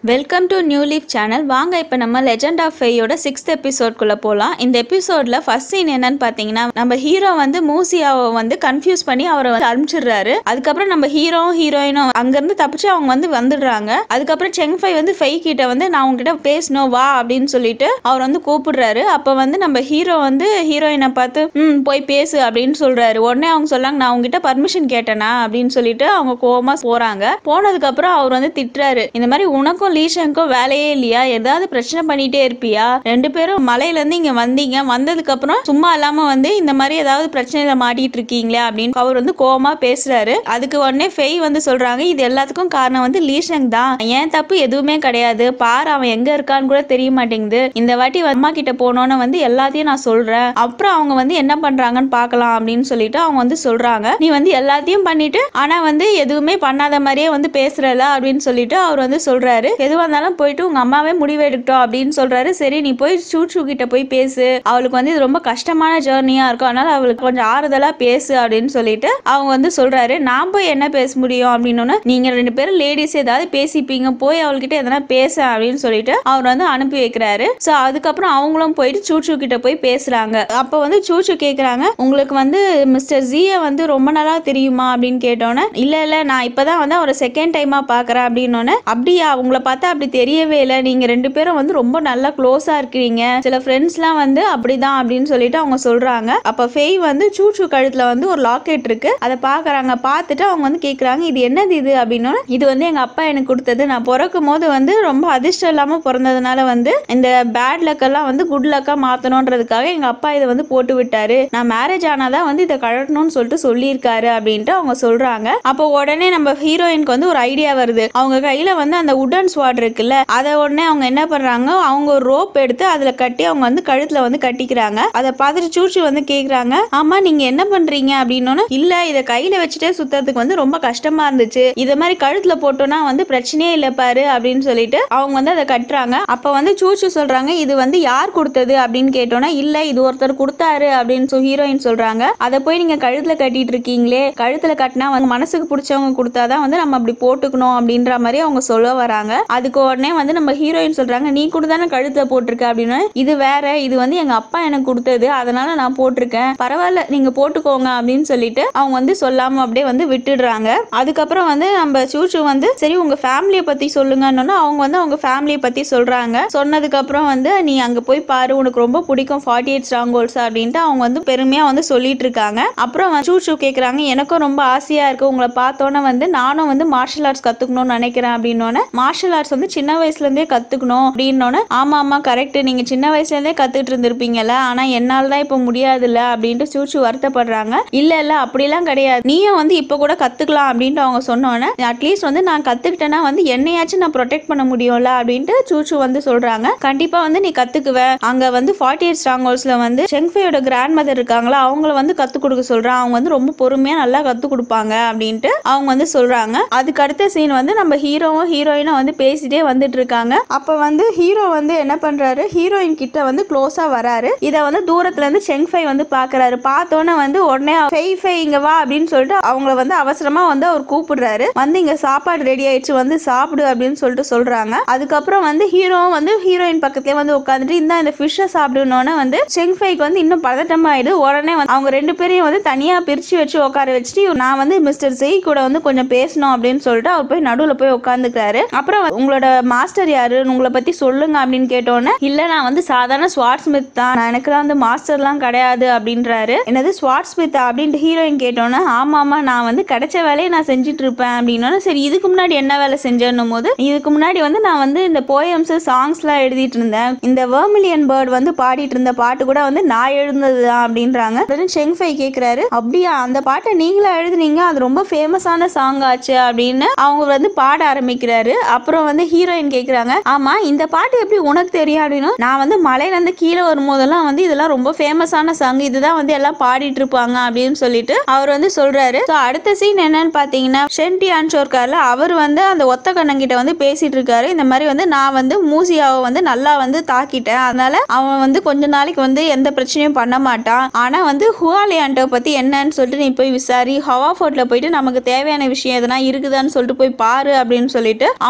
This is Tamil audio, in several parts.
welcome to new leaf channel வாங்க இப்போ நம்ம லெஜெண்ட் ஆஃப் ஃபெய்யோட சிக்ஸ்த் எபிசோட்குள்ளே போகலாம் இந்த எபிசோடில் ஃபர்ஸ்ட் சீன் என்னன்னு பார்த்தீங்கன்னா நம்ம ஹீரோ வந்து மூசியாவை வந்து கன்ஃபியூஸ் பண்ணி அவரை வந்து அனுப்பிச்சிடுறாரு அதுக்கப்புறம் நம்ம ஹீரோவும் ஹீரோயினும் அங்கேருந்து தப்பிச்சு அவங்க வந்து வந்துடுறாங்க அதுக்கப்புறம் செங் ஃபை வந்து ஃபெய் கிட்ட வந்து நான் உங்ககிட்ட பேசணும் வா அப்படின்னு சொல்லிட்டு அவர் வந்து கூப்பிடுறாரு அப்போ வந்து நம்ம ஹீரோ வந்து ஹீரோயினை பார்த்து ம் போய் பேசு அப்படின்னு சொல்றாரு உடனே அவங்க சொல்லாங்க நான் உங்ககிட்ட பர்மிஷன் கேட்டேனா அப்படின்னு சொல்லிட்டு அவங்க கோவமா போறாங்க போனதுக்கப்புறம் அவர் வந்து திட்டுறாரு இந்த மாதிரி உனக்கும் லீஷனுக்கும் வேலையே இல்லையா ஏதாவது பிரச்சனை பண்ணிட்டே இருப்பியா ரெண்டு பேரும் மலையில இருந்து இங்க வந்தீங்க வந்ததுக்கு அப்புறம் சும்மா இல்லாம வந்து இந்த மாதிரி ஏதாவது பிரச்சனையில மாட்டிட்டு இருக்கீங்களே அப்படின்னு அவர் வந்து கோவமா பேசுறாரு அதுக்கு உடனே ஃபெய் வந்து சொல்றாங்க இது எல்லாத்துக்கும் காரணம் வந்து லீஷங் தான் ஏன் தப்பு எதுவுமே கிடையாது பாரு அவன் எங்க இருக்கான்னு கூட தெரிய மாட்டேங்குது இந்த வாட்டி அம்மா கிட்ட போனோன்னு வந்து எல்லாத்தையும் நான் சொல்றேன் அப்புறம் அவங்க வந்து என்ன பண்றாங்கன்னு பார்க்கலாம் அப்படின்னு சொல்லிட்டு அவங்க வந்து சொல்றாங்க நீ வந்து எல்லாத்தையும் பண்ணிட்டு ஆனா வந்து எதுவுமே பண்ணாத மாதிரியே வந்து பேசுறல அப்படின்னு சொல்லிட்டு அவர் வந்து சொல்றாரு எதுவா இருந்தாலும் போயிட்டு உங்க அம்மாவே முடிவு எடுக்கட்டும் அப்படின்னு சொல்றாரு சரி நீ போய் சூச்சு கிட்ட போய் பேசு அவளுக்கு வந்து இது ரொம்ப கஷ்டமான ஜேர்னியா இருக்கும் அதனால அவளுக்கு கொஞ்சம் ஆறுதலா பேசு அப்படின்னு சொல்லிட்டு அவங்க வந்து சொல்றாரு நான் போய் என்ன பேச முடியும் அப்படின்னு நீங்க ரெண்டு பேரும் லேடிஸ் ஏதாவது பேசிப்பீங்க போய் அவள்கிட்ட எதனா பேச அப்படின்னு சொல்லிட்டு அவர் வந்து அனுப்பி வைக்கிறாரு சோ அதுக்கப்புறம் அவங்களும் போயிட்டு சூச்சு கிட்ட போய் பேசுறாங்க அப்ப வந்து சூச்சு கேக்குறாங்க உங்களுக்கு வந்து மிஸ்டர் ஜிய வந்து ரொம்ப நாளா தெரியுமா அப்படின்னு கேட்டோன்னே இல்ல இல்ல நான் இப்பதான் வந்து அவரை செகண்ட் டைமா பாக்குறேன் அப்படின்னு அப்படியா உங்களை பார்த்தா அப்படி தெரியவே இல்லை நீங்க ரெண்டு பேரும் வந்து ரொம்ப நல்லா க்ளோஸா இருக்கிறீங்க சில ஃப்ரெண்ட்ஸ்லாம் வந்து அப்படிதான் அப்படின்னு சொல்லிட்டு அவங்க சொல்றாங்க அப்ப ஃபெய் வந்து சூச்சு கழுத்துல வந்து ஒரு லாக்கெட் இருக்கு அதை பாக்குறாங்க பார்த்துட்டு அவங்க வந்து கேக்குறாங்க இது என்னது இது அப்படின்னு இது வந்து எங்க அப்பா எனக்கு கொடுத்தது நான் பிறக்கும் போது வந்து ரொம்ப அதிர்ஷ்டம் இல்லாம பிறந்ததுனால வந்து இந்த பேட் லக் எல்லாம் வந்து குட் லக்கா மாத்தணுன்றதுக்காக எங்க அப்பா இதை வந்து போட்டு விட்டாரு நான் மேரேஜ் ஆனாதான் வந்து இதை கழட்டணும்னு சொல்லிட்டு சொல்லியிருக்காரு அப்படின்ட்டு அவங்க சொல்றாங்க அப்போ உடனே நம்ம ஹீரோயினுக்கு வந்து ஒரு ஐடியா வருது அவங்க கையில வந்து அந்த உடன் ஸ்வாட் இருக்குல்ல அதை உடனே அவங்க என்ன பண்றாங்க அவங்க ஒரு ரோப் எடுத்து அதுல கட்டி அவங்க வந்து கழுத்துல வந்து கட்டிக்கிறாங்க அதை பார்த்துட்டு சூச்சு வந்து கேக்குறாங்க ஆமா நீங்க என்ன பண்றீங்க அப்படின்னு இல்ல இதை கையில வச்சுட்டே சுத்தறதுக்கு வந்து ரொம்ப கஷ்டமா இருந்துச்சு இத மாதிரி கழுத்துல போட்டோம்னா வந்து பிரச்சனையே இல்ல பாரு அப்படின்னு சொல்லிட்டு அவங்க வந்து அதை கட்டுறாங்க அப்ப வந்து சூச்சு சொல்றாங்க இது வந்து யார் கொடுத்தது அப்படின்னு கேட்டோம்னா இல்ல இது ஒருத்தர் கொடுத்தாரு அப்படின்னு சொல்லி ஹீரோயின் சொல்றாங்க அதை போய் நீங்க கழுத்துல கட்டிட்டு இருக்கீங்களே கழுத்துல கட்டினா வந்து மனசுக்கு பிடிச்சவங்க கொடுத்தாதான் வந்து நம்ம அப்படி போட்டுக்கணும் அப்படின்ற மாதிரி அவங்க சொல்ல வராங்க அதுக்கு உடனே வந்து நம்ம ஹீரோயின் சொல்றாங்க நீ கூட தானே கழுத்துல போட்டிருக்க அப்படின்னு இது வேற இது வந்து எங்க அப்பா எனக்கு கொடுத்தது அதனால நான் போட்டிருக்கேன் பரவாயில்ல நீங்க போட்டுக்கோங்க அப்படின்னு சொல்லிட்டு அவங்க வந்து சொல்லாம அப்படியே வந்து விட்டுடுறாங்க அதுக்கப்புறம் வந்து நம்ம சூச்சு வந்து சரி உங்க ஃபேமிலியை பத்தி சொல்லுங்கன்னு அவங்க வந்து அவங்க ஃபேமிலியை பத்தி சொல்றாங்க சொன்னதுக்கு அப்புறம் வந்து நீ அங்க போய் பாரு உனக்கு ரொம்ப பிடிக்கும் ஃபார்ட்டி எயிட் ஸ்ட்ராங் கோல்ஸ் அப்படின்ட்டு அவங்க வந்து பெருமையா வந்து சொல்லிட்டு இருக்காங்க அப்புறம் வந்து சூச்சு கேக்குறாங்க எனக்கும் ரொம்ப ஆசையா இருக்கு உங்களை பார்த்தோன்னே வந்து நானும் வந்து மார்ஷல் ஆர்ட்ஸ் கத்துக்கணும்னு நினைக்கிறேன் அப்படின்னோடனே மார்ஷல் ஆர்ட்ஸ் வந்து சின்ன வயசுல இருந்தே கத்துக்கணும் அப்படின்னோடனே ஆமா ஆமா கரெக்ட் நீங்க சின்ன வயசுல இருந்தே கத்துட்டு இருந்திருப்பீங்கல்ல ஆனா என்னால தான் இப்ப முடியாதுல்ல அப்படின்ட்டு சூச்சு வருத்தப்படுறாங்க இல்ல இல்ல அப்படிலாம் கிடையாது நீயும் வந்து இப்ப கூட கத்துக்கலாம் அப்படின்ட்டு அவங்க சொன்னோன்னே அட்லீஸ்ட் வந்து நான் கத்துக்கிட்டேன்னா வந்து என்னையாச்சும் நான் ப்ரொடெக்ட் பண்ண முடியும்ல அப்படின்ட்டு சூச்சு வந்து சொல்றாங்க கண்டிப்பா வந்து நீ கத்துக்குவ அங்க வந்து ஃபார்ட்டி எயிட் ஸ்ட்ராங் ஹோல்ஸ்ல வந்து செங்ஃபையோட கிராண்ட் மதர் இருக்காங்களா அவங்கள வந்து கத்து கொடுக்க சொல்றான் அவங்க வந்து ரொம்ப பொறுமையா நல்லா கத்து கொடுப்பாங்க அப்படின்ட்டு அவங்க வந்து சொல்றாங்க அதுக்கு அடுத்த சீன் வந்து நம்ம ஹீரோவும் ஹீரோயினும் வந்து பேசிட்டே வந்துட்டு இருக்காங்க அப்ப வந்து ஹீரோ வந்து என்ன பண்றாரு ஹீரோயின் கிட்ட வந்து க்ளோஸா வராரு இத வந்து தூரத்துல இருந்து செங்ஃபை வந்து பாக்குறாரு பார்த்தோன்னே வந்து உடனே ஃபெய் ஃபெய் இங்க வா அப்படின்னு சொல்லிட்டு அவங்கள வந்து அவசரமா வந்து அவர் கூப்பிடுறாரு வந்து இங்க சாப்பாடு ரெடி ஆயிடுச்சு வந்து சாப்பிடு அப்படின்னு சொல்லிட்டு சொல்றாங்க அதுக்கப்புறம் வந்து ஹீரோவும் வந்து ஹீரோயின் பக்கத்துலயே வந்து உட்காந்துட்டு இந்த இந்த ஃபிஷ்ஷை சாப்பிடணும்னு வந்து செங்ஃபைக்கு வந்து இன்னும் பதட்டமாயிடு உடனே வந்து அவங்க ரெண்டு பேரையும் வந்து தனியா பிரிச்சு வச்சு உட்கார வச்சுட்டு நான் வந்து மிஸ்டர் ஜெய் கூட வந்து கொஞ்சம் பேசணும் அப்படின்னு சொல்லிட்டு அவர் போய் நடுவுல போய் உட்காந்துக்கிறாரு அப்புறம் உங்களோட மாஸ்டர் யாரு உங்களை பத்தி சொல்லுங்க அப்படின்னு கேட்டோன்னே இல்ல நான் வந்து சாதாரண ஸ்வாட் ஸ்மித் தான் நான் எனக்கு தான் வந்து மாஸ்டர்லாம் கிடையாது அப்படின்றாரு என்னது ஸ்வாட் ஸ்மித் அப்படின்ட்டு ஹீரோயின் கேட்டோன்னே ஆமா ஆமா நான் வந்து கிடைச்ச வேலையை நான் செஞ்சுட்டு இருப்பேன் அப்படின்னா சரி இதுக்கு முன்னாடி என்ன வேலை செஞ்சேன்னும் போது இதுக்கு முன்னாடி வந்து நான் வந்து இந்த போயம்ஸ் சாங்ஸ்லாம் எழுதிட்டு இருந்தேன் இந்த வேர்மிலியன் பேர்ட் வந்து பாடிட்டு இருந்த பாட்டு கூட வந்து நான் எழுதுனது தான் அப்படின்றாங்க உடனே செங்ஃபை கேக்குறாரு அப்படியா அந்த பாட்டை நீங்களா எழுதுனீங்க அது ரொம்ப ஃபேமஸான சாங் ஆச்சு அப்படின்னு அவங்க வந்து பாட ஆரம்பிக்கிறாரு அப்புறம் வந்து ஹீரோயின் கேக்குறாங்க ஆமா இந்த பாட்டு எப்படி உனக்கு தெரியும் அப்படின்னு நான் வந்து மலையில இருந்து கீழே வரும்போதெல்லாம் வந்து இதெல்லாம் ரொம்ப ஃபேமஸான சாங் இதுதான் வந்து எல்லாம் பாடிட்டு இருப்பாங்க அப்படின்னு சொல்லிட்டு அவர் வந்து சொல்றாரு So, அடுத்த சீன் என்னன்னு பாத்தீங்கன்னா ஷென்டி அன்ஷோர்கார்ல அவர் வந்து அந்த ஒத்த கண்ணங்கிட்ட வந்து பேசிட்டு இருக்காரு இந்த மாதிரி வந்து நான் வந்து மூசியாவை வந்து நல்லா வந்து தாக்கிட்டேன் அதனால அவன் வந்து கொஞ்ச நாளைக்கு வந்து எந்த பிரச்சனையும் பண்ண மாட்டான் ஆனா வந்து ஹுவாலியாண்டோ பத்தி என்னன்னு சொல்லிட்டு நீ போய் விசாரி ஹவா ஃபோர்ட்ல போயிட்டு நமக்கு தேவையான விஷயம் எதனா இருக்குதான்னு சொல்லிட்டு போய் பாரு அப்படின்னு சொல்லிட்டு அவனுக்கு வந்து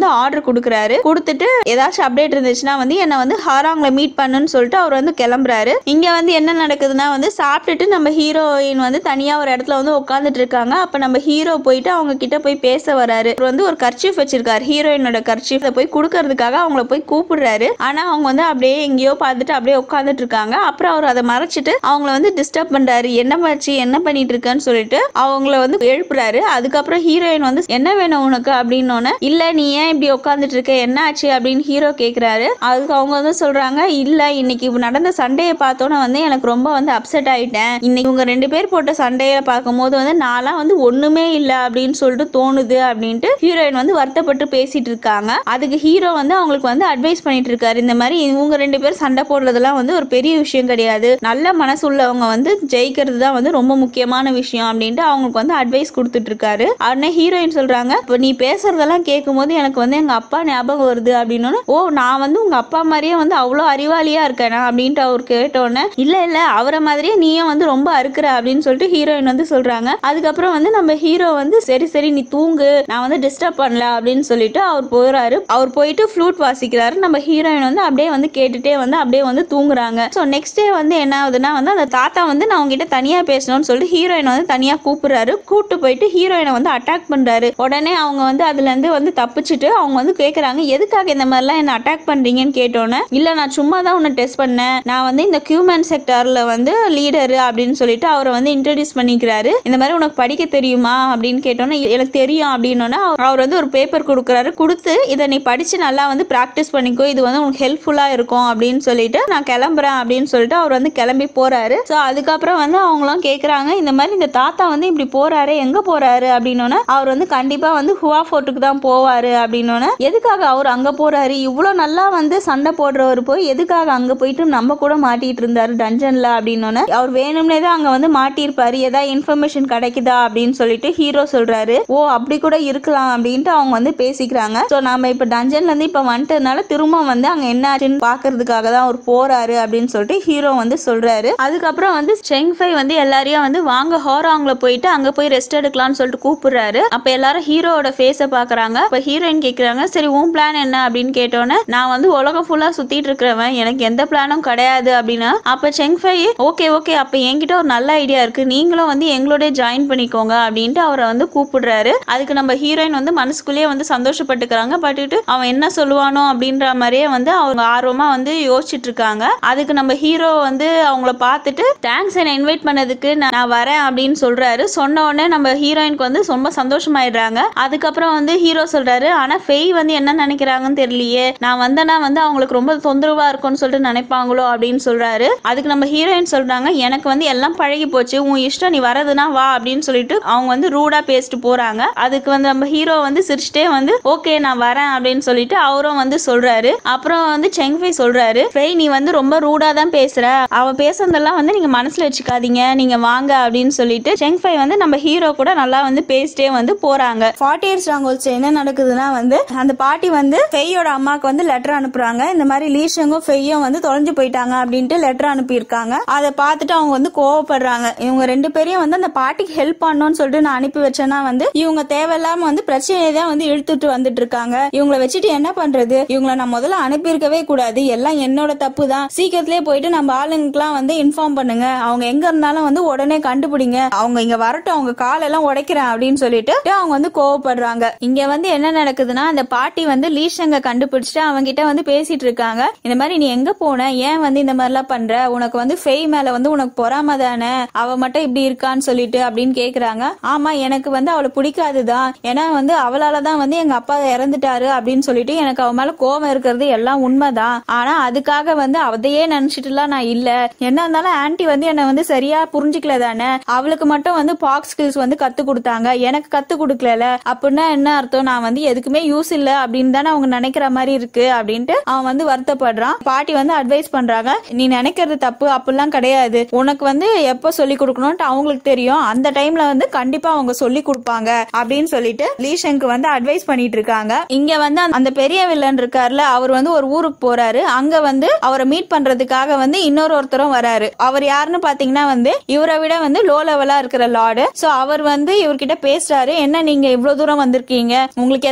வந்து ஆர்டர் கொடுக்குறாரு கொடுத்துட்டு ஏதாச்சும் அப்டேட் இருந்துச்சுன்னா வந்து என்னை வந்து ஹாராங்ல மீட் பண்ணுன்னு சொல்லிட்டு அவர் வந்து கிளம்புறாரு இங்க வந்து என்ன நடக்குதுன்னா வந்து சாப்பிட்டுட்டு நம்ம ஹீரோயின் வந்து தனியா ஒரு இடத்துல வந்து உட்காந்துட்டு இருக்காங்க அப்ப நம்ம ஹீரோ போயிட்டு அவங்க கிட்ட போய் பேச வராரு அவர் வந்து ஒரு கர்ச்சீஃப் வச்சிருக்காரு ஹீரோயினோட கர்ச்சீஃப் போய் கொடுக்கறதுக்காக அவங்கள போய் கூப்பிடுறாரு ஆனா அவங்க வந்து அப்படியே எங்கேயோ பார்த்துட்டு அப்படியே உட்காந்துட்டு இருக்காங்க அப்புறம் அவர் அதை மறைச்சிட்டு அவங்கள வந்து டிஸ்டர்ப் பண்றாரு என்ன மச்சி என்ன பண்ணிட்டு இருக்கேன்னு சொல்லிட்டு அவங்கள வந்து எழுப்புறாரு அதுக்கப்புறம் ஹீரோயின் வந்து என்ன வேணும் உனக்கு அப்படின்னு இல்ல நீ ஏன் இப்படி உட்காந்துட்டு இருக்க என்ன ஆச்சு அப்படின்னு ஹீரோ கேக்குறாரு அதுக்கு அவங்க வந்து சொல்றாங்க இல்ல இன்னைக்கு நடந்த சண்டையை பார்த்தோன்னே வந்து எனக்கு ரொம்ப வந்து அப்செட் ஆயிட்டேன் இன்னைக்கு உங்க ரெண்டு பேர் போட்ட சண்டையை பார்க்கும்போது வந்து நான்லாம் வந்து ஒண்ணுமே இல்ல அப்படின்னு சொல்லிட்டு தோணுது அப்படின்ட்டு ஹீரோயின் வந்து வருத்தப்பட்டு பேசிட்டு இருக்காங்க அதுக்கு ஹீரோ வந்து அவங்களுக்கு வந்து அட்வைஸ் பண்ணிட்டு இருக்காரு இந்த மாதிரி இவங்க ரெண்டு பேரும் சண்டை போடுறதெல்லாம் வந்து ஒரு பெரிய விஷயம் கிடையாது நல்ல மனசு உள்ளவங்க வந்து ஜெயிக்கிறது தான் வந்து ரொம்ப முக்கியமான விஷயம் அப்படின்ட்டு அவங்களுக்கு வந்து அட்வைஸ் கொடுத்துட்டு இருக்காரு உடனே ஹீரோயின் சொல்றாங்க இப்போ நீ பேசுறதெல்லாம் கேட்கும்போது எனக்கு வந்து எங்க அப்பா ஞாபகம் வருது அப்படின்னு ஓ நான் வந்து உங்க அப்பா மாதிரியே வந்து அவ்வளோ அறிவாளியா இருக்கேனா அப்படின்ட்டு அவர் கேட்டோன்னே இல்ல இல்ல அவரை மாதிரியே நீயும் வந்து ரொம்ப அறுக்கிற அப்படின்னு சொல்லிட்டு ஹீரோயின் வந்து சொல்றாங்க அதுக்கப்புறம் வந்து நம்ம ஹீரோ வந்து சரி சரி நீ தூங்கு நான் வந்து டிஸ்டர்ப் பண்ணல அப்படின்னு சொல்லிட்டு அவர் போறாரு அவர் போயிட்டு ஃப்ளூட் வாசிக்கிறாரு நம்ம ஹீரோயின் வந்து அப்படியே வந்து கேட்டுட்டே வந்து அப்படியே வந்து தூங்குறாங்க ஸோ நெக்ஸ்ட் டே வந்து என்ன ஆகுதுன்னா வந்து அந்த தாத்தா வந்து நான் உங்ககிட்ட தனியா பேசணும்னு சொல்லிட்டு ஹீரோயின் வந்து தனியா கூப்பிடுறாரு கூப்பிட்டு போயிட்டு ஹீரோயினை வந்து அட்டாக் பண்றாரு உடனே அவங்க வந்து அதுல இருந்து வந்து தப்பிச்சுட்டு அவங்க வந்து கேக்குறாங்க எதுக்காக இந்த மாதிரிலாம் என்ன அட்டாக் பண்றீங்கன்னு கேட்டோன்னே இல்ல நான் சும்மா தான் உன்னை டெஸ்ட் பண்ணேன் நான் வந்து இந்த கியூமன் செக்டார்ல வந்து லீடரு அப்படின்னு சொல்லிட்டு அவரை வந்து இன்ட்ரடியூஸ் பண்ணிக்கிறாரு இந்த மாதிரி உனக்கு படிக்க தெரியுமா அப்படின்னு கேட்டோன்னே எனக்கு தெரியும் அப்படின்னோன்னா அவர் வந்து ஒரு பேப்பர் கொடுக்குறாரு கொடுத்து இதை நீ படிச்சு நல்லா வந்து ப்ராக்டிஸ் பண்ணிக்கோ இது வந்து உனக்கு ஹெல்ப்ஃபுல்லா இருக்கும் அப்படின்னு சொல்லிட்டு நான் கிளம்புறேன் அப்படின்னு சொல்லிட்டு அவர் வந்து கிளம்பி போறாரு ஸோ அதுக்கப்புறம் வந்து அவங்களும் கேட்குறாங்க இந்த மாதிரி இந்த தாத்தா வந்து இப்படி போறாரு எங்க போறாரு அப்படின்னோன்னே அவர் வந்து கண்டிப்பா வந்து ஹுவா ஃபோர்ட்டுக்கு தான் போவாரு அப்படின்னோன்னே எதுக்காக அவர் அங்க போறாரு இவ்வளோ நல்லா வந்து சண்டை போடுறவர் போய் எதுக்காக அங்க போயிட்டு நம்ம கூட மாட்டிட்டு இருந்தாரு டஞ்சன்ல அப்படின்னோன்னே அவர் வேணும்னே தான் அங்க வந்து மாட்டியிருப்பாரு ஏதாவது இன்ஃபர்மேஷன் கிடைக்குதா அப்படின்னு சொல்லிட்டு ஹீரோ சொல்றாரு ஓ அப்படி கூட இருக்கலாம் அப்படின்ட்டு அவங்க வந்து பேசிக்கிறாங்க ஸோ நம்ம இப்போ டஞ்சன்ல இருந்து இப்போ வந்துட்டதுனால திரும்ப வந்து அங்க என்ன ஆச்சுன்னு பாக்குறதுக்காக தான் அவர் போறாரு அப்படின்னு சொல்லிட்டு ஹீரோ வந்து சொல்றாரு அதுக்கப்புறம் வந்து செங்ஃபை வந்து எல்லாரையும் வந்து வாங்க ஹோராங்ல போயிட்டு அங்க போய் ரெஸ்ட் எடுக்கலாம்னு சொல்லிட்டு கூப்பிடுறாரு அப்ப எல்லாரும் ஹீரோவோட ஃபேஸை பாக்குறாங்க அப்ப ஹீரோயின் கேக்குறாங்க சரி உன் பிளான் என்ன அப்படின்னு கேட்டோன்னே நான் வந்து உலகம் ஃபுல்லா சுத்திட்டு இருக்கிறவன் எனக்கு எந்த பிளானும் கிடையாது அப்படின்னா அப்ப செங்ஃபை ஓகே ஓகே அப்ப என்கிட்ட ஒரு நல்ல ஐடியா இருக்கு நீங்களும் வந்து எங்களோட ஜாயின் பண்ணிக்கோங்க அப்படின்ட்டு அவரை வந்து கூப்பிடுறாரு அதுக்கு நம்ம ஹீரோயின் வந்து மனசுக்குள்ளேயே வந்து சந்தோஷப்பட்டுக்கிறாங்க பட்டுட்டு அவன் என்ன சொல்லுவானோ அப்படின்ற மாதிரியே வந்து அவங்க ஆர்வமா வந்து யோசிச்சுட்டு இருக்காங்க அதுக்கு நம்ம ஹீரோ வந்து அவங்கள பார்த்துட்டு தேங்க்ஸ் என்னை இன்வைட் பண்ணதுக்கு நான் நான் வரேன் அப்படின்னு சொல்றாரு சொன்ன உடனே நம்ம ஹீரோயினுக்கு வந்து ரொம்ப சந்தோஷமாயிடுறாங்க அதுக்கப்புறம் வந்து ஹீரோ சொல்றாரு ஆனா ஃபெய் வந்து என்ன நினைக்கிறாங்கன்னு தெரியலையே நான் வந்தேன்னா வந்து அவங்களுக்கு ரொம்ப தொந்தரவா இருக்கும்னு சொல்லிட்டு நினைப்பாங்களோ அப்படின்னு சொல்றாரு அதுக்கு நம்ம ஹீரோயின் சொல்றாங்க எனக்கு வந்து எல்லாம் பழகி போச்சு உன் இஷ்டம் நீ வரதுன்னா வா அப்படின்னு சொல்லிட்டு அவங்க வந்து ரூடா பேசிட்டு போறாங்க அதுக்கு வந்து நம்ம ஹீரோ வந்து சிரிச்சிட்டே வந்து ஓகே நான் வரேன் அப்படின்னு சொல்லிட்டு அவரும் வந்து சொல்றாரு அப்புறம் வந்து செங்ஃபை சொல்றாரு ஃபெய் நீ வந்து ரொம்ப ரூடா தான் பேசுற அவ பேசுனதெல்லாம் வந்து நீங்க மனசுல வச்சுக்காதீங்க நீங்க வாங்க அப்படின்னு சொல்லிட்டு செங்ஃபை வந்து நம்ம ஹீரோ கூட நல்லா வந்து பேசிட்டே வந்து போறாங்க ஃபார்ட்டி இயர்ஸ் ராங்கோல்ஸ் என்ன நடக்குதுன்னா வந்து அந்த பாட்டி வந்து ஃபெய்யோட அம்மாக்கு வந்து லெட்டர் அனுப்புறாங்க இந்த மாதிரி லீஷங்கும் ஃபெய்யும் வந்து தொலைஞ்சு போயிட்டாங்க அப்படின்ட்டு லெட்டர் அனுப்பியிருக்காங்க அதை பார்த்துட்டு அவங்க வந்து கோவப்படுறாங்க இவங்க ரெண்டு பேரையும் வந்து அந்த பாட்டிக்கு ஹெல்ப் பண்ணணும்னு சொல்லிட்டு நான் அனுப்பி வச்சேன்னா வந்து இவங்க தேவையில்லாம வந்து பிரச்சனையை தான் வந்து இழுத்துட்டு வந்துட்டு இருக்காங்க இவங்களை வச்சுட்டு என்ன பண்றது இவங்கள நான் முதல்ல அனுப்பியிருக்கவே கூடாது எல்லாம் என்னோட தப்பு தான் சீக்கிரத்திலே போயிட்டு நம்ம ஆளுங்களுக்குலாம் வந்து இன்ஃபார்ம் பண்ணுங்க அவங்க எங்க இருந்தாலும் வந்து உடனே கண்டுபிடிங்க அவங்க இங்க வரட்டும் அவங்க காலெல்லாம் உடைக்கிறேன் அப்படின்னு சொல்லிட்டு அவங்க வந்து கோவப்படுறாங்க இங்க வந்து என்ன நடக்குதுன்னா அந்த பாட்டி வந்து லீஷங்க கண்டுபிடிச்சிட்டு அவங்க கிட்ட வந்து பேசிட்டு இருக்காங்க இந்த மாதிரி நீ எங்க போன ஏன் வந்து இந்த மாதிரி எல்லாம் பண்ற உனக்கு வந்து ஃபெய் மேல வந்து உனக்கு பொறாம தானே அவ மட்டும் இப்படி இருக்கான்னு சொல்லிட்டு அப்படின்னு கேக்குறாங்க ஆமா எனக்கு வந்து அவளை பிடிக்காதுதான் ஏன்னா வந்து அவளால தான் வந்து எங்க அப்பா இறந்துட்டாரு அப்படின்னு சொல்லிட்டு எனக்கு அவ மேல கோவம் இருக்கிறது எல்லாம் உண்மைதான் ஆனா அதுக்காக வந்து அதையே நினைச்சிட்டுலாம் நான் இல்ல என்ன இருந்தாலும் ஆன்ட்டி வந்து என்ன வந்து சரியா புரிஞ்சுக்கல தானே அவளுக்கு மட்டும் வந்து பாக் ஸ்கில்ஸ் வந்து கத்து கொடுத்தாங்க எனக்கு கத்து கொடுக்கல அப்படின்னா என்ன அர்த்தம் நான் வந்து எதுக்குமே யூஸ் இல்ல அப்படின்னு தானே அவங்க நினைக்கிற மாதிரி இருக்கு அப்படின்ட்டு அவன் வந்து வருத்தப்படுறான் பாட்டி வந்து அட்வைஸ் பண்றாங்க நீ நினைக்கிறது தப்பு அப்படிலாம் கிடையாது உனக்கு வந்து எப்ப சொல்லி கொடுக்கணும்ட்டு அவங்களுக்கு தெரியும் அந்த டைம்ல வந்து கண்டிப்பா அவங்க சொல்லி கொடுப்பாங்க அப்படின்னு சொல்லிட்டு லீஷங்க்கு வந்து அட்வைஸ் பண்ணிட்டு இருக்காங்க இங்க வந்து அந்த பெரிய வில்லன் இருக்காருல அவர் வந்து ஒரு ஊருக்கு போறாரு அங்க வந்து அவரை மீட் பண்றதுக்காக வந்து இன்னொரு ஒருத்தரும் வராரு அவர் யாருன்னு பாத்தீங்கன்னா வந்து இவரை விட வந்து லோ லெவலா இருக்கிற லார்டு சோ அவர் வந்து இவர்கிட்ட பேசுறாரு என்ன நீங்க இவ்வளவு தூரம் வந்திருக்கீங்க உங்களுக்கு ஏதாவது தேவைன்னா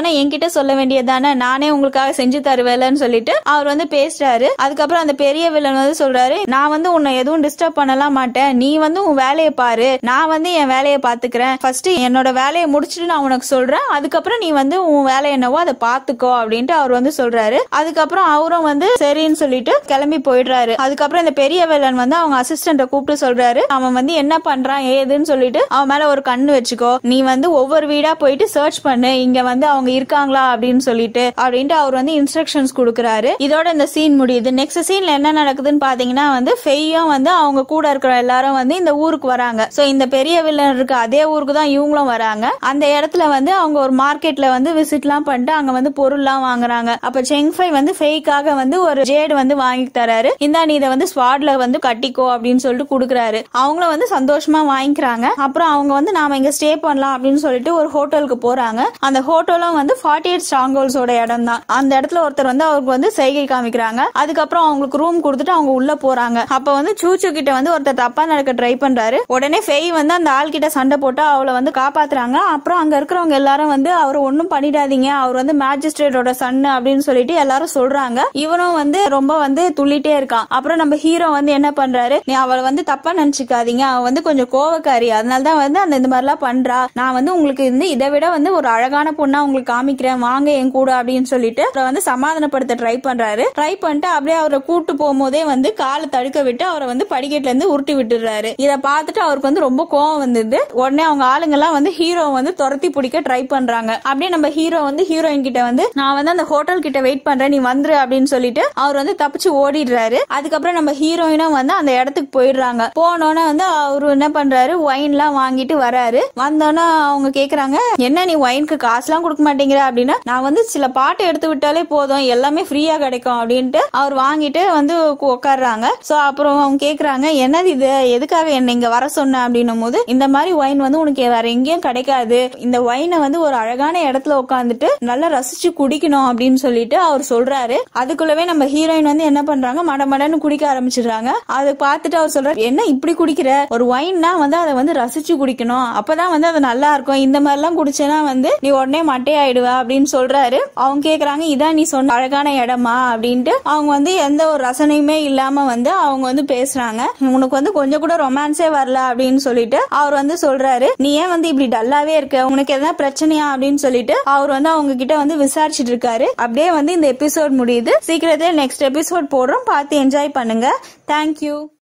வந்தோடனே என்கிட்ட சொல்ல வேண்டியதானே நானே உங்களுக்காக செஞ்சு தருவேலன்னு சொல்லிட்டு அவர் வந்து பேசுறாரு அதுக்கப்புறம் அந்த பெரிய வில்லன் வந்து சொல்றாரு நான் வந்து உன்னை எதுவும் டிஸ்டர்ப் பண்ணலாம் மாட்டேன் நீ வந்து உன் வேலையை பாரு நான் வந்து என் வேலையை பாத்துக்கிறேன் ஃபர்ஸ்ட் என்னோட வேலையை முடிச்சுட்டு நான் உனக்கு சொல்றேன் அதுக்கப்புறம் நீ வந்து உன் வேலை என்னவோ அதை பாத்துக்கோ அப்படின்ட்டு அவர் வந்து சொல்றாரு அதுக்கப்புறம் அவரும் வந்து சரின்னு சொல்லிட்டு கிளம்பி போயிடுறாரு அதுக்கப்புறம் இந்த பெரிய வில்லன் வந்து அவங்க அசிஸ்டண்ட கூப்பிட்டு சொல்றாரு அவன் வந்து என்ன பண்றான் ஏதுன்னு சொல்லிட்டு அவன் மேல ஒரு கண்ணு வச்சுக்கோ நீ வந்து ஒவ்வொரு வீடா போயிட்டு சர்ச் பண்ணு இங்க வந்து அவங்க இருக்காங்களா அப்படின்னு சொல்லிட்டு அப்படின்ட்டு அவர் வந்து இன்ஸ்ட்ரக்ஷன்ஸ் கொடுக்குறாரு இதோட இந்த சீன் முடியுது நெக்ஸ்ட் சீன்ல என்ன நடக்குதுன்னு பாத்தீங்கன்னா வந்து ஃபெய்யும் வந்து அவங்க கூட இருக்கிற எல்லாரும் வந்து இந்த ஊருக்கு வராங்க சோ இந்த பெரிய வில்லன் இருக்க அதே ஊருக்கு தான் இவங்களும் வராங்க அந்த இடத்துல வந்து அவங்க ஒரு மார்க்கெட்ல வந்து விசிட்லாம் பண்ணிட்டு அங்க வந்து பொருள்லாம் வாங்குறாங்க அப்ப செங்ஃபை வந்து ஃபெய்க்காக வந்து ஒரு ஜேடு வந்து வாங்கி தராரு இந்தா நீ இதை வந்து ஸ்வாட்ல வந்து கட்டிக்கோ அப்படின்னு சொல்லிட்டு கொடுக்குறாரு அவங்களும் வந்து சந்தோஷமா வாங்கிக்கிறாங்க அப்புறம் அவங்க வந்து நாம இங்க ஸ்டே பண்ணலாம் அப்படின்னு சொல்லிட்டு ஒரு ஹோட்டலுக்கு போறாங்க அந்த ஹோட்டலும் வந்து ஃபார்ட்டி எயிட் ஸ்ட்ராங்கோல்ஸோட இடம் தான் அந்த இடத்துல ஒருத்தர் வந்து அவருக்கு வந்து செய்கை காமிக்கிறாங்க அதுக்கப்புறம் அவங்களுக்கு ரூம் கொடுத்துட்டு அவங்க உள்ள போறாங்க அப்ப வந்து சூச்சு கிட்ட வந்து ஒருத்தர் தப்பா நடக்க ட்ரை பண்றாரு உடனே ஃபெய் வந்து அந்த ஆள் கிட்ட சண்டை போட்டு அவளை வந்து காப்பாத்துறாங்க அப்புறம் அங்க இருக்கிறவங்க எல்லாரும் வந்து அவர் ஒன்னும் பண்ணிடாதீங்க அவர் வந்து மேஜிஸ்ட்ரேட்டோட சன்னு அப்படின்னு சொல்லிட்டு எல்லாரும் சொல்றாங்க இவனும் வந்து ரொம்ப வந்து துள்ளிட்டே இருக்கான் அப்புறம் நம்ம ஹீரோ வந்து என்ன பண்றாரு நீ அவளை வந்து தப்பா நினைச்சுக்காதீங்க அவ வந்து கொஞ்சம் கோவக்காரி அதனாலதான் வந்து அந்த இந்த மாதிரிலாம் பண்றா நான் வந்து உங்களுக்கு வந்து இதை விட வந்து ஒரு அழகான பொண்ணா உங்களுக்கு காமிக்கிறேன் வாங்க என் கூட அப்படின்னு சொல்லிட்டு அவரை வந்து சமாதானப்படுத்த ட்ரை பண்றாரு ட்ரை பண்ணிட்டு அப்படியே அவரை கூட்டு போகும்போதே வந்து காலை தடுக்க விட்டு அவரை வந்து படிக்கட்டுல இருந்து உருட்டி விட்டுறாரு இத பார்த்துட்டு அவருக்கு வந்து ரொம்ப கோவம் வந்தது உடனே அவங்க ஆளுங்க எல்லாம் வந்து ஹீரோ வந்து துரத்தி பிடிக்க ட்ரை பண்றாங்க அப்படியே நம்ம ஹீரோ வந்து ஹீரோயின் கிட்ட வந்து நான் வந்து அந்த ஹோட்டல் கிட்ட வெயிட் பண்றேன் நீ வந்துரு அப்படின்னு சொல்லிட்டு அவர் வந்து தப்பிச்சு ஓடிடுறாரு அதுக்கப்புறம் நம்ம ஹீரோயினும் வந்து அந்த இடத்துக்கு போயிடுறாங்க போனோன்னே வந்து அவரு என்ன பண்றாரு ஒயின் எல்லாம் வாங்கிட்டு வராரு வந்தோன்னே அவங்க கேக்குறாங்க என்ன நீ ஒயினுக்கு காசுலாம் கொடுக்க மாட்டேங்கிற அப்படின்னா நான் வந்து சில பாட்டு எடுத்து விட்டாலே போதும் எல்லாமே ஃப்ரீயா கிடைக்கும் அப்படின்ட்டு அவர் வாங்கிட்டு வந்து உக்க- உட்கார்றாங்க சோ அப்புறம் அவங்க கேக்குறாங்க என்னது இது எதுக்காக என்ன இங்க வர சொன்ன அப்படின்னும் போது இந்த மாதிரி ஒயின் வந்து உனக்கு வேற எங்கேயும் கிடைக்காது இந்த ஒயினை வந்து ஒரு அழகான இடத்துல உட்காந்துட்டு நல்லா ரசிச்சு குடிக்கணும் அப்படின்னு சொல்லிட்டு அவர் சொல்றாரு அதுக்குள்ளவே நம்ம ஹீரோயின் வந்து என்ன பண்றாங்க மட மடன்னு குடிக்க ஆரம்பிச்சிடுறாங்க அதை பார்த்துட்டு அவர் சொல்றாரு என்ன இப்படி குடிக்கிற ஒரு ஒயின்னா வந்து அதை வந்து ரசிச்சு குடிக்கணும் அப்பதான் வந்து அது நல்லா இருக்கும் இந்த மாதிரி எல்லாம் குடிச்சேன்னா வந்து நீ உடனே மட்டையாயிடுவ அப்படின்னு சொல்றாரு அவங்க கேக்குறாங்க இதான் நீ சொன்ன அழகான இடமா அப்படின்ட்டு அவங்க வந்து எந்த ஒரு ரசனையுமே இல்லாம வந்து அவங்க வந்து பேசுறாங்க உனக்கு வந்து கொஞ்சம் கூட ரொமான்ஸே வரல அப்படின்னு சொல்லிட்டு அவர் வந்து சொல்றாரு நீ ஏன் வந்து இப்படி டல்லாவே இருக்க உனக்கு எதனா பிரச்சனையா அப்படின்னு சொல்லிட்டு அவர் வந்து அவங்க கிட்ட வந்து விசாரிச்சுட்டு இருக்காரு அப்படியே வந்து இந்த எபிசோட் முடியுது சீக்கிரத்துல நெக்ஸ்ட் எபிசோட் போடுறோம் பார்த்து என்ஜாய் பண்ணுங்க தேங்க்யூ